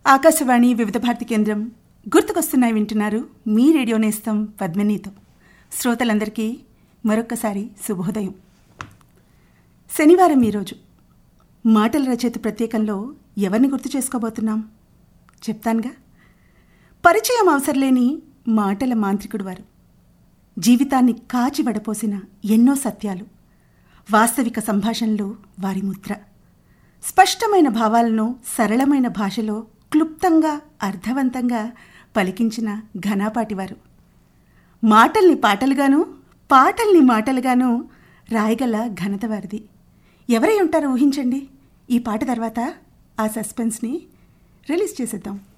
ఆకాశవాణి వివిధ భారతి కేంద్రం గుర్తుకొస్తున్నాయి వింటున్నారు మీ రేడియో నేస్తం పద్మినీతో శ్రోతలందరికీ మరొక్కసారి శుభోదయం శనివారం ఈరోజు మాటల రచయిత ప్రత్యేకంలో ఎవరిని గుర్తు చేసుకోబోతున్నాం చెప్తానుగా పరిచయం అవసరం లేని మాటల మాంత్రికుడు వారు జీవితాన్ని కాచి వడపోసిన ఎన్నో సత్యాలు వాస్తవిక సంభాషణలో వారి ముద్ర స్పష్టమైన భావాలను సరళమైన భాషలో క్లుప్తంగా అర్థవంతంగా పలికించిన ఘనాపాటివారు మాటల్ని పాటలుగాను పాటల్ని మాటలుగాను రాయగల ఘనత వారిది ఎవరై ఉంటారో ఊహించండి ఈ పాట తర్వాత ఆ సస్పెన్స్ని రిలీజ్ చేసేద్దాం